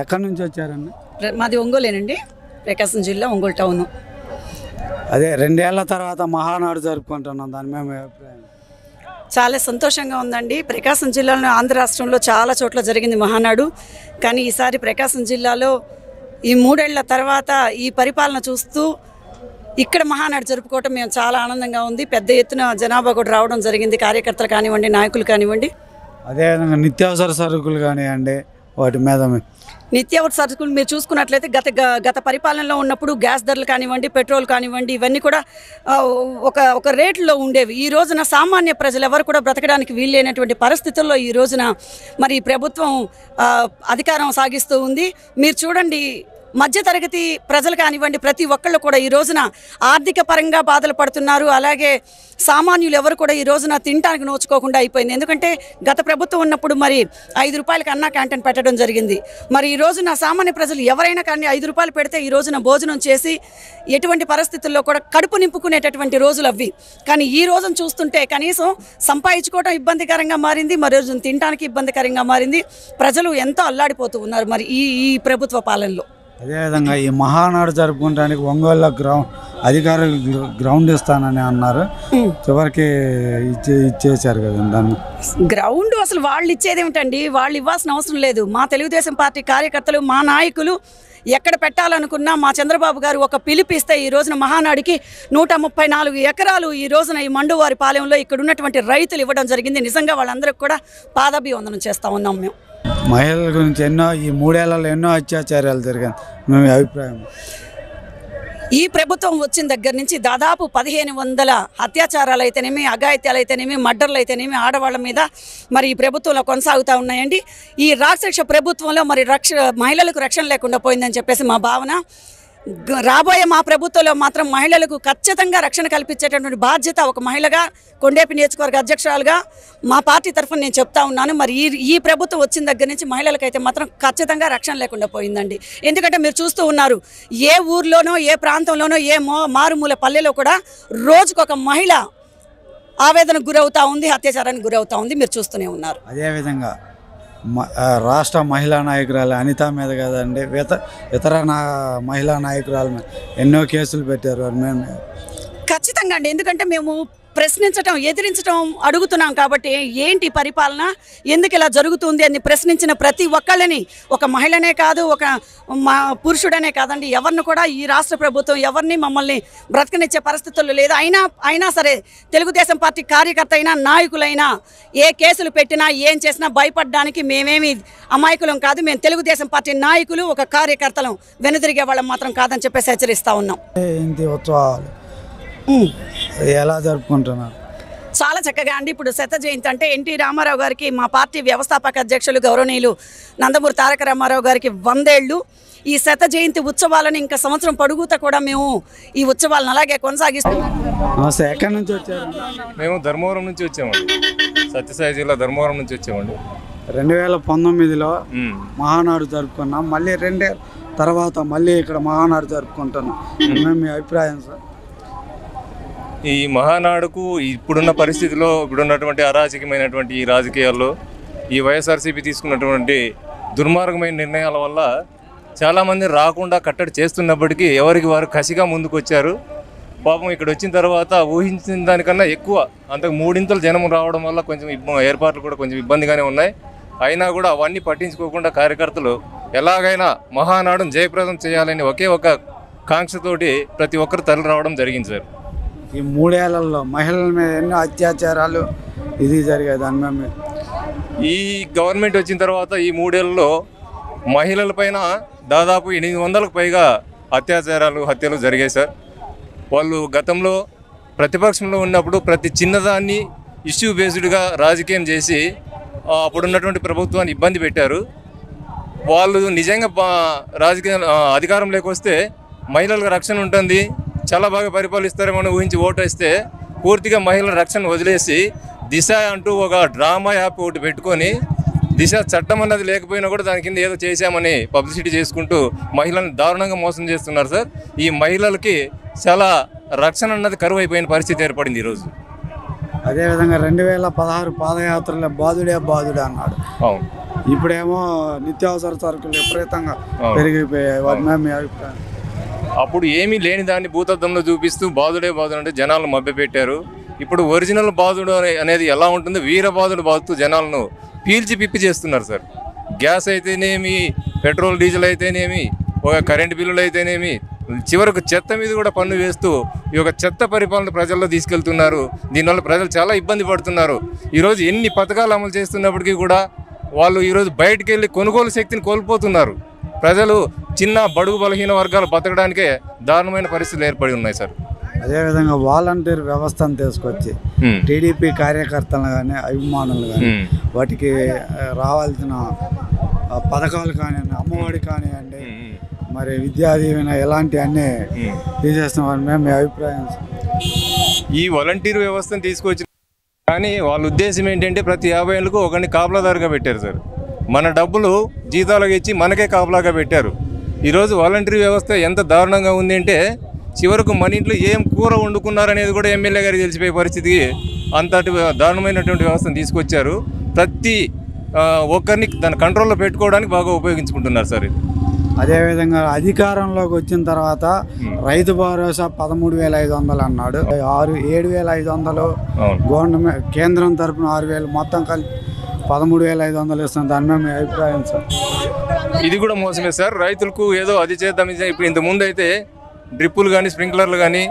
ఎక్కడి నుంచి వచ్చారండి ప్ర- మాది ఒంగోలేనండి ప్రకాశం జిల్లా ఒంగోలు టౌన్ అదే రెండేళ్ల తర్వాత మహానాడు జరుపుకుంటున్నాం దాని మేము అభిప్రాయం చాలా సంతోషంగా ఉందండి ప్రకాశం జిల్లాలో ఆంధ్ర రాష్ట్రంలో చాలా చోట్ల జరిగింది మహానాడు కానీ ఈసారి ప్రకాశం జిల్లాలో ఈ మూడేళ్ల తర్వాత ఈ పరిపాలన చూస్తూ ఇక్కడ మహానాడు జరుపుకోవటం మేము చాలా ఆనందంగా ఉంది పెద్ద ఎత్తున జనాభా కూడా రావడం జరిగింది కార్యకర్తలు కానివ్వండి నాయకులు కానివ్వండి అదేవిధంగా నిత్యావసర సరుకులు కానివ్వండి వాటి మీద మీ- నిత్యావసర సరుకులు మీరు చూసుకున్నట్లయితే గత గ- గత పరిపాలనలో ఉన్నప్పుడు గ్యాస్ ధరలు కానివ్వండి పెట్రోల్ కానివ్వండి ఇవన్నీ కూడా ఆ, ఒక ఒక రేట్లో ఉండేవి ఈ రోజున సామాన్య ప్రజలు ఎవరు కూడా బ్రతకడానికి వీల్లేనటువంటి పరిస్థితుల్లో ఈ రోజున మరి ఈ ప్రభుత్వం ఆ, అధికారం సాగిస్తూ ఉంది మీరు చూడండి మధ్యతరగతి ప్రజలు కానివ్వండి ప్రతి ఒక్కళ్ళు కూడా ఈ రోజున ఆర్థిక పరంగా బాధలు పడుతున్నారు అలాగే సామాన్యులు ఎవరు కూడా ఈ రోజున తినడానికి నోచుకోకుండా అయిపోయింది ఎందుకంటే గత ప్రభుత్వం ఉన్నప్పుడు మరి ఐదు రూపాయలకి అన్నా క్యాంటీన్ పెట్టడం జరిగింది మరి ఈ రోజున సామాన్య ప్రజలు ఎవరైనా కానీ ఐదు రూపాయలు పెడితే ఈ రోజున భోజనం చేసి ఎటువంటి పరిస్థితుల్లో కూడా కడుపు నింపుకునేటటువంటి రోజులు అవి కానీ ఈ రోజున చూస్తుంటే కనీసం సంపాదించుకోవడం ఇబ్బందికరంగా మారింది మరి రోజున తినడానికి ఇబ్బందికరంగా మారింది ప్రజలు ఎంతో అల్లాడిపోతూ ఉన్నారు మరి ఈ ఈ ప్రభుత్వ పాలనలో అదేవిధంగా ఈ మహానాడు జరుపుకోవడానికి ఒంగోలులో గ్రౌండ్ అధికారులు గ్ర- గ్రౌండ్ ఇస్తానని అన్నారు చివరికి ఇచ్చే ఇచ్చేసారు కదండి దాన్ని గ్రౌండ్ అసలు వాళ్ళు ఇచ్చేది ఏమిటండి వాళ్ళు ఇవ్వాల్సిన అవసరం లేదు మా తెలుగుదేశం పార్టీ కార్యకర్తలు మా నాయకులు ఎక్కడ పెట్టాలనుకున్నా మా చంద్రబాబు గారు ఒక పిలిపిస్తే ఈ రోజున మహానాడికి నూట ముప్పై నాలుగు ఎకరాలు ఈ రోజున ఈ మండువారి పాలెంలో ఇక్కడ ఉన్నటువంటి రైతులు ఇవ్వడం జరిగింది నిజంగా వాళ్ళందరికీ కూడా పాదాభివందనం చేస్తా ఉన్నాం మేము మహిళల గురించి ఎన్నో ఈ మూడేళ్లలో ఎన్నో అత్యాచారాలు జరిగాయి మేము అభిప్రాయం ఈ ప్రభుత్వం వచ్చిన దగ్గర నుంచి దాదాపు పదిహేను వందల అత్యాచారాలు అయితేనేమి అఘాయిత్యాలు అయితేనేమి మర్డర్లు అయితేనేమి ఆడవాళ్ళ మీద మరి ఈ ప్రభుత్వంలో కొనసాగుతూ ఉన్నాయండి ఈ రాక్షస ప్రభుత్వంలో మరి రక్ష మహిళలకు రక్షణ లేకుండా పోయిందని చెప్పేసి మా భావన గ- రాబోయే మా ప్రభుత్వంలో మాత్రం మహిళలకు ఖచ్చితంగా రక్షణ కల్పించేటటువంటి బాధ్యత ఒక మహిళగా కొండేపి నియోజకవర్గ అధ్యక్షురాలుగా మా పార్టీ తరఫున నేను చెప్తా ఉన్నాను మరి ఈ ఈ ప్రభుత్వం వచ్చిన దగ్గర నుంచి మహిళలకైతే మాత్రం ఖచ్చితంగా రక్షణ లేకుండా పోయిందండి ఎందుకంటే మీరు చూస్తూ ఉన్నారు ఏ ఊర్లోనో ఏ ప్రాంతంలోనో ఏ మో మారుమూల పల్లెలో కూడా రోజుకొక మహిళ ఆవేదనకు గురవుతా ఉంది అత్యాచారానికి గురవుతా ఉంది మీరు చూస్తూనే ఉన్నారు అదేవిధంగా మ- ఆ, రాష్ట్ర మహిళా నాయకురాలు అనిత మీద కదండి ఇత ఇతర నా మహిళా నాయకురాల మీద ఎన్నో కేసులు పెట్టారు వారి మేము ఖచ్చితంగా అండి ఎందుకంటే మేము ప్రశ్నించటం ఎదిరించటం అడుగుతున్నాం కాబట్టి ఏంటి పరిపాలన ఎందుకు ఇలా జరుగుతుంది అని ప్రశ్నించిన ప్రతి ఒక్కళ్ళని ఒక మహిళనే కాదు ఒక మా పురుషుడనే కాదండి ఎవరిని కూడా ఈ రాష్ట్ర ప్రభుత్వం ఎవరిని మమ్మల్ని బ్రతకనిచ్చే పరిస్థితుల్లో లేదు అయినా అయినా సరే తెలుగుదేశం పార్టీ కార్యకర్త అయినా నాయకులైనా ఏ కేసులు పెట్టినా ఏం చేసినా భయపడడానికి మేమేమి అమాయకులం కాదు మేము తెలుగుదేశం పార్టీ నాయకులు ఒక కార్యకర్తలం వెనుదిరిగే వాళ్ళం మాత్రం కాదని చెప్పేసి హెచ్చరిస్తా ఉన్నాం ఇంటి ఉత్సవాలు ఉమ్. ఎలా జరుపుకుంటున్నారు చాలా చక్కగా అండి ఇప్పుడు శత జయంతి అంటే ఎన్టీ రామారావు గారికి మా పార్టీ వ్యవస్థాపక అధ్యక్షులు గౌరవనీయులు నందమూరి తారక రామారావు గారికి వందేళ్ళు ఈ శత జయంతి ఉత్సవాలను ఇంకా సంవత్సరం పొడుగుతా కూడా మేము ఈ ఉత్సవాలను అలాగే కొనసాగిస్తున్నాం నమస్తే ఎక్కడి నుంచి వచ్చారు మేము ధర్మవరం నుంచి వచ్చామండి సత్యసాయి జిల్లా ధర్మవరం నుంచి వచ్చామండి రెండు వేల పంతొమ్మిదిలో ఉమ్. మహానాడు జరుపుకున్నాం మళ్ళీ రెండే తర్వాత మళ్ళీ ఇక్కడ మహానాడు జరుపుకుంటున్నాం మేము మీ అభిప్రాయం సార్ ఈ మహానాడుకు ఇప్పుడున్న పరిస్థితిలో ఇప్పుడున్నటువంటి అరాచకమైనటువంటి ఈ రాజకీయాల్లో ఈ వైఎస్ఆర్సీపీ తీసుకున్నటువంటి దుర్మార్గమైన నిర్ణయాల వల్ల చాలామంది రాకుండా కట్టడి చేస్తున్నప్పటికీ ఎవరికి వారు కసిగా ముందుకు వచ్చారు పాపం ఇక్కడ వచ్చిన తర్వాత ఊహించిన దానికన్నా ఎక్కువ అంతకు మూడింతలు జనం రావడం వల్ల కొంచెం ఇబ్బ ఏర్పాట్లు కూడా కొంచెం ఇబ్బందిగానే ఉన్నాయి అయినా కూడా అవన్నీ పట్టించుకోకుండా కార్యకర్తలు ఎలాగైనా మహానాడును జయప్రదం చేయాలని ఒకే ఒక కాంక్షతోటి ప్రతి ఒక్కరు తరలి రావడం జరిగింది సార్ ఈ మూడేళ్లలో మహిళల మీద ఎన్నో అత్యాచారాలు ఇది జరిగాయి దాని మేము ఈ గవర్నమెంట్ వచ్చిన తర్వాత ఈ మూడేళ్లలో మహిళలపైన దాదాపు ఎనిమిది వందలకు పైగా అత్యాచారాలు హత్యలు జరిగాయి సార్ వాళ్ళు గతంలో ప్రతిపక్షంలో ఉన్నప్పుడు ప్రతి చిన్నదాన్ని ఇష్యూ బేస్డ్గా రాజకీయం చేసి ఆ, అప్పుడున్నటువంటి ప్రభుత్వాన్ని ఇబ్బంది పెట్టారు వాళ్ళు నిజంగా పా- రాజకీయ ఆ, అధికారంలోకి వస్తే మహిళలకు రక్షణ ఉంటుంది చాలా బాగా పరిపాలిస్తారేమో అని ఊహించి ఓటు వేస్తే పూర్తిగా మహిళల రక్షణ వదిలేసి దిశ అంటూ ఒక డ్రామా యాప్ ఒకటి పెట్టుకొని దిశ చట్టం అన్నది లేకపోయినా కూడా దాని కింద ఏదో చేశామని పబ్లిసిటీ చేసుకుంటూ మహిళలను దారుణంగా మోసం చేస్తున్నారు సార్ ఈ మహిళలకి చాలా రక్షణ అన్నది కరువు అయిపోయిన పరిస్థితి ఏర్పడింది ఈరోజు అదేవిధంగా రెండు వేల పదహారు పాదయాత్రలో బాధుడే బాధుడే అన్నాడు అవును ఇప్పుడేమో నిత్యావసర సరుకులు విపరీతంగా అవును. పెరిగిపోయాయి వాటి మీద మీ అభిప్రాయం అప్పుడు ఏమీ లేని దాన్ని భూతద్దంలో చూపిస్తూ బాధుడే బాధుడు అంటే జనాలను మభ్యపెట్టారు ఇప్పుడు ఒరిజినల్ బాధుడు అనే- అనేది ఎలా ఉంటుంది వీర బాధుడు బాధుతూ జనాలను పీల్చి పిప్పి చేస్తున్నారు సార్ గ్యాస్ అయితేనేమి పెట్రోల్ డీజిల్ అయితేనేమి ఒక కరెంట్ బిల్లులు అయితేనేమి చివరకు చెత్త మీద కూడా పన్ను వేస్తూ ఈ యొక్క చెత్త పరిపాలన ప్రజల్లో తీసుకెళ్తున్నారు దీనివల్ల ప్రజలు చాలా ఇబ్బంది పడుతున్నారు ఈరోజు ఎన్ని పథకాలు అమలు చేస్తున్నప్పటికీ కూడా వాళ్ళు ఈరోజు బయటికి వెళ్ళి కొనుగోలు శక్తిని కోల్పోతున్నారు ప్రజలు చిన్న బడుగు బలహీన వర్గాలు బతకడానికే దారుణమైన పరిస్థితులు ఏర్పడి ఉన్నాయి సార్ అదేవిధంగా వాలంటీర్ వ్యవస్థను తీసుకొచ్చి హ్మ్. టీడీపీ కార్యకర్తలు కానీ అభిమానులు కానీ హ్మ్. వాటికి ఆ, రావాల్సిన ఆ, పథకాలు కానివ్వండి అమ్మఒడి కానివ్వండి హ్మ్. మరి విద్యా దీవెన ఇలాంటి అన్నీ హ్మ్. తీసేస్తున్న వారి మీద మీ అభిప్రాయం ఈ వాలంటీర్ వ్యవస్థను తీసుకొచ్చిన కానీ వాళ్ళ ఉద్దేశం ఏంటంటే ప్రతి యాభై ఏళ్ళకు ఒకరిని కాపలాదారుగా పెట్టారు సార్ మన డబ్బులు జీతాలకు ఇచ్చి మనకే కాపలాగా పెట్టారు ఈరోజు వాలంటీర్ వ్యవస్థ ఎంత దారుణంగా ఉంది అంటే చివరకు మన ఇంట్లో ఏం కూర వండుకున్నారనేది కూడా ఎమ్మెల్యే గారికి తెలిసిపోయే పరిస్థితికి అంతటి దారుణమైనటువంటి వ్యవస్థను తీసుకొచ్చారు ప్రతి ఆ, ఒక్కరిని దాని కంట్రోల్లో పెట్టుకోవడానికి బాగా ఉపయోగించుకుంటున్నారు సార్ ఇది అదేవిధంగా అధికారంలోకి వచ్చిన తర్వాత రైతు భరోసా పదమూడు వేల ఐదు వందలు అన్నాడు ఆరు ఏడు వేల ఐదు వందలు అవును గవర్నమెంట్ కేంద్రం తరపున ఆరు వేలు మొత్తం కలిపి పదమూడు వేల ఐదు వందలు ఇస్తుంది దాని మీద మీ అభిప్రాయం సార్ ఇది కూడా మోసమే సార్ రైతులకు ఏదో అది చేద్దాం ఇది చేద్దాం. ఇప్పుడు ఇంత ముందు అయితే డ్రిప్పులు కానీ స్ప్రింక్లర్లు కానీ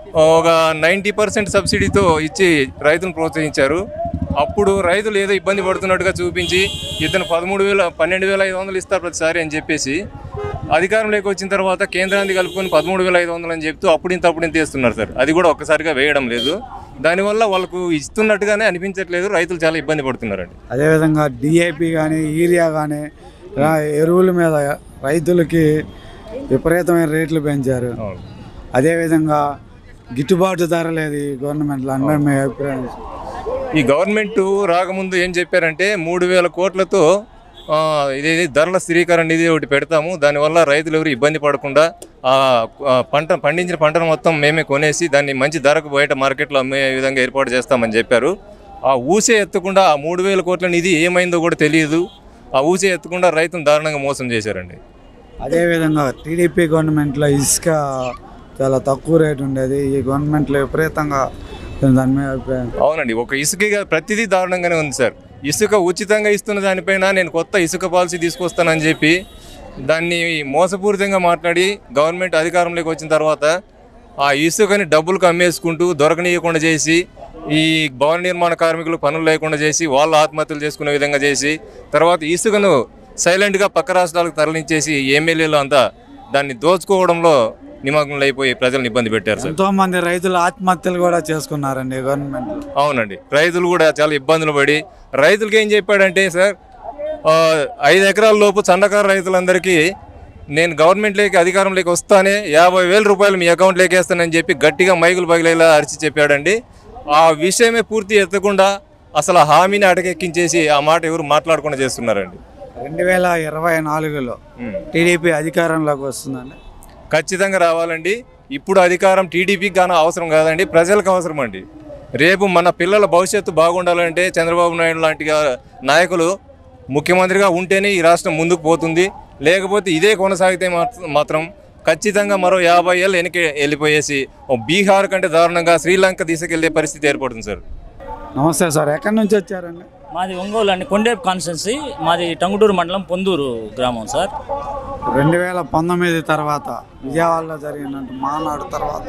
ఒక నైంటీ పర్సెంట్ సబ్సిడీతో ఇచ్చి రైతులను ప్రోత్సహించారు అప్పుడు రైతులు ఏదో ఇబ్బంది పడుతున్నట్టుగా చూపించి ఇతను పదమూడు వేల పన్నెండు వేల ఐదు వందలు ఇస్తారు ప్రతిసారి అని చెప్పేసి అధికారంలోకి వచ్చిన తర్వాత కేంద్రాన్ని కలుపుకొని పదమూడు వేల ఐదు వందలు అని చెప్తూ అప్పుడు ఇంత అప్పుడు ఇంత ఇస్తున్నారు సార్ అది కూడా ఒక్కసారిగా వేయడం లేదు దానివల్ల వాళ్ళకు ఇస్తున్నట్టుగానే అనిపించట్లేదు రైతులు చాలా ఇబ్బంది పడుతున్నారండి అదేవిధంగా డిఏపి కానీ యూరియా కానీ ఇలా ఎరువుల మీద రైతులకి విపరీతమైన రేట్లు పెంచారు అవును అదేవిధంగా గిట్టుబాటు ధర లేదు ఈ గవర్నమెంట్లో అని మీ అభిప్రాయం సార్. ఈ గవర్నమెంట్ రాకముందు ఏం చెప్పారంటే మూడు వేల కోట్లతో ఆ, ఇది ధరల స్థిరీకరణ నిధి ఒకటి పెడతాము దానివల్ల రైతులు ఎవరు ఇబ్బంది పడకుండా ఆ ఆ పంట పండించిన పంటను మొత్తం మేమే కొనేసి దాన్ని మంచి ధరకు బయట మార్కెట్లో అమ్మే విధంగా ఏర్పాటు చేస్తామని చెప్పారు ఆ ఊసే ఎత్తకుండా ఆ మూడు వేల కోట్ల నిధి ఏమైందో కూడా తెలియదు ఆ ఊసే ఎత్తకుండా రైతును దారుణంగా మోసం చేశారండి అదేవిధంగా టీడీపీ గవర్నమెంట్లో ఇసుక చాలా తక్కువ రేటు ఉండేది ఈ గవర్నమెంట్లో విపరీతంగా దాని మీద అభిప్రాయం అవునండి ఒక ఇసుక ప్రతిదీ దారుణంగానే ఉంది సార్ ఇసుక ఉచితంగా ఇస్తున్న దానిపైన నేను కొత్త ఇసుక పాలసీ తీసుకొస్తానని చెప్పి దాన్ని మోసపూరితంగా మాట్లాడి గవర్నమెంట్ అధికారంలోకి వచ్చిన తర్వాత ఆ ఇసుకని డబ్బులకు అమ్మేసుకుంటూ దొరకనీయకుండా చేసి ఈ భవన నిర్మాణ కార్మికులు పనులు లేకుండా చేసి వాళ్ళు ఆత్మహత్యలు చేసుకునే విధంగా చేసి తర్వాత ఇసుకను సైలెంట్గా పక్క రాష్ట్రాలకు తరలించేసి ఎమ్మెల్యేలు అంతా దాన్ని దోచుకోవడంలో నిమగ్నం అయిపోయి ప్రజలను ఇబ్బంది పెట్టారు సార్ ఎంతో మంది రైతులు ఆత్మహత్యలు కూడా చేసుకున్నారండి గవర్నమెంట్ అవునండి రైతులు కూడా చాలా ఇబ్బందులు పడి రైతులకి ఏం చెప్పాడంటే సార్ ఆ, ఐదు ఎకరాల లోపు సన్నకారు రైతులందరికీ నేను గవర్నమెంట్లోకి అధికారంలోకి వస్తానే యాభై వేల రూపాయలు మీ అకౌంట్లోకి వేస్తానని చెప్పి గట్టిగా మైకులు పగిలేలా అరిచి చెప్పాడండి ఆ విషయమే పూర్తి ఎత్తకుండా అసలు ఆ హామీని అటకెక్కించేసి ఆ మాట ఎవరు మాట్లాడకుండా చేస్తున్నారండి రెండు వేల ఇరవై నాలుగులో ఉమ్. టీడీపీ అధికారంలోకి వస్తుందండి ఖచ్చితంగా రావాలండి ఇప్పుడు అధికారం టీడీపీకి గాన అవసరం కాదండి ప్రజలకు అవసరం అండి రేపు మన పిల్లల భవిష్యత్తు బాగుండాలంటే చంద్రబాబు నాయుడు లాంటి గా- నాయకులు ముఖ్యమంత్రిగా ఉంటేనే ఈ రాష్ట్రం ముందుకు పోతుంది లేకపోతే ఇదే కొనసాగితే మాత్ర- మాత్రం ఖచ్చితంగా మరో యాభై ఏళ్ళు వెనక్కి వెళ్ళిపోయేసి ఓ బీహార్ కంటే దారుణంగా శ్రీలంక తీసుకెళ్లే పరిస్థితి ఏర్పడుతుంది సార్ నమస్తే సార్ ఎక్కడి నుంచి వచ్చారండి మాది ఒంగోలు అండి కొండేపు కాన్స్టెన్సీ మాది టంగుటూరు మండలం పొందూరు గ్రామం సార్ రెండు వేల పంతొమ్మిది తర్వాత విజయవాడలో జరిగిన మానాడు తర్వాత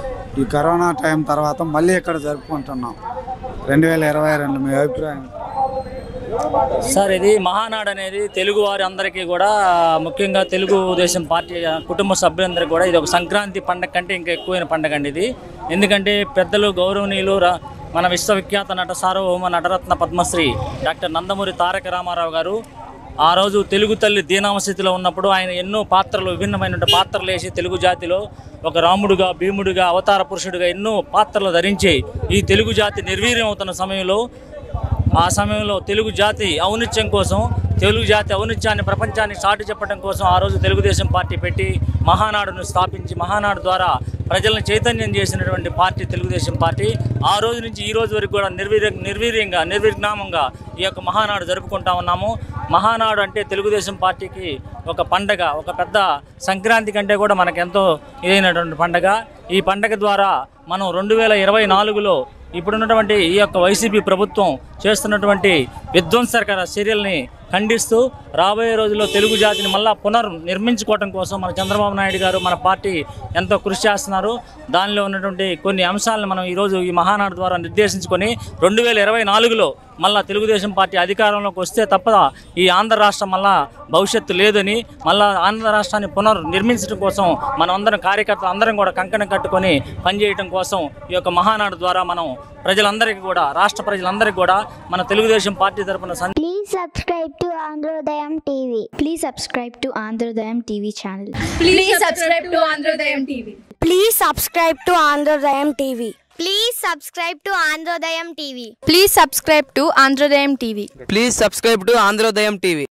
ఈ కరోనా టైం తర్వాత మళ్ళీ ఇక్కడ జరుపుకుంటున్నాం రెండు వేల ఇరవై రెండు మీ అభిప్రాయం సార్ ఇది మహానాడు అనేది తెలుగు వారి అందరికీ కూడా ముఖ్యంగా తెలుగుదేశం పార్టీ కుటుంబ సభ్యులందరికీ కూడా ఇది ఒక సంక్రాంతి పండగ కంటే ఇంకా ఎక్కువైన పండగ అండి ఇది ఎందుకంటే పెద్దలు గౌరవనీయులు రా- మన విశ్వవిఖ్యాత నట సార్వభౌమ నటరత్న పద్మశ్రీ డాక్టర్ నందమూరి తారక రామారావు గారు ఆ రోజు తెలుగు తల్లి దీనామస్థితిలో ఉన్నప్పుడు ఆయన ఎన్నో పాత్రలు విభిన్నమైన పాత్రలు వేసి తెలుగు జాతిలో ఒక రాముడుగా భీముడిగా అవతార పురుషుడిగా ఎన్నో పాత్రలు ధరించి ఈ తెలుగు జాతి నిర్వీర్యం అవుతున్న సమయంలో ఆ సమయంలో తెలుగు జాతి ఔన్నత్యం కోసం తెలుగు జాతి ఔన్నత్యాన్ని ప్రపంచానికి చాటి చెప్పడం కోసం ఆ రోజు తెలుగుదేశం పార్టీ పెట్టి మహానాడును స్థాపించి మహానాడు ద్వారా ప్రజలను చైతన్యం చేసినటువంటి పార్టీ తెలుగుదేశం పార్టీ ఆ రోజు నుంచి ఈ రోజు వరకు కూడా నిర్వీర్య నిర్వీర్యంగా నిర్విఘ్నామంగా ఈ యొక్క మహానాడు జరుపుకుంటా ఉన్నాము మహానాడు అంటే తెలుగుదేశం పార్టీకి ఒక పండగ ఒక పెద్ద సంక్రాంతి కంటే కూడా మనకెంతో ఇదైనటువంటి పండగ ఈ పండగ ద్వారా మనం రెండు వేల ఇరవై నాలుగులో ఇప్పుడున్నటువంటి ఈ యొక్క వైసీపీ ప్రభుత్వం చేస్తున్నటువంటి విధ్వంసకర చర్యల్ని ఖండిస్తూ రాబోయే రోజుల్లో తెలుగు జాతిని మళ్ళా పునర్ నిర్మించుకోవడం కోసం మన చంద్రబాబు నాయుడు గారు మన పార్టీ ఎంతో కృషి చేస్తున్నారు దానిలో ఉన్నటువంటి కొన్ని అంశాలను మనం ఈరోజు ఈ మహానాడు ద్వారా నిర్దేశించుకొని రెండు వేల ఇరవై నాలుగులో మళ్ళా తెలుగుదేశం పార్టీ అధికారంలోకి వస్తే తప్ప ఈ ఆంధ్ర రాష్ట్రం మళ్ళా భవిష్యత్తు లేదని మళ్ళా ఆంధ్ర రాష్ట్రాన్ని పునర్ నిర్మించడం కోసం మనం అందరం కార్యకర్తలు అందరం కూడా కంకణం కట్టుకొని పనిచేయడం కోసం ఈ యొక్క మహానాడు ద్వారా మనం ప్రజలందరికీ కూడా రాష్ట్ర ప్రజలందరికీ కూడా మన తెలుగుదేశం పార్టీ తరపున సం- Please subscribe to Androdayam TV. Please subscribe to Androdayam TV channel. Please subscribe to Androdayam TV. Please subscribe to Androdayam TV. Please subscribe to Androdayam TV. Please subscribe to Androdayam TV. Please subscribe to Androdayam TV.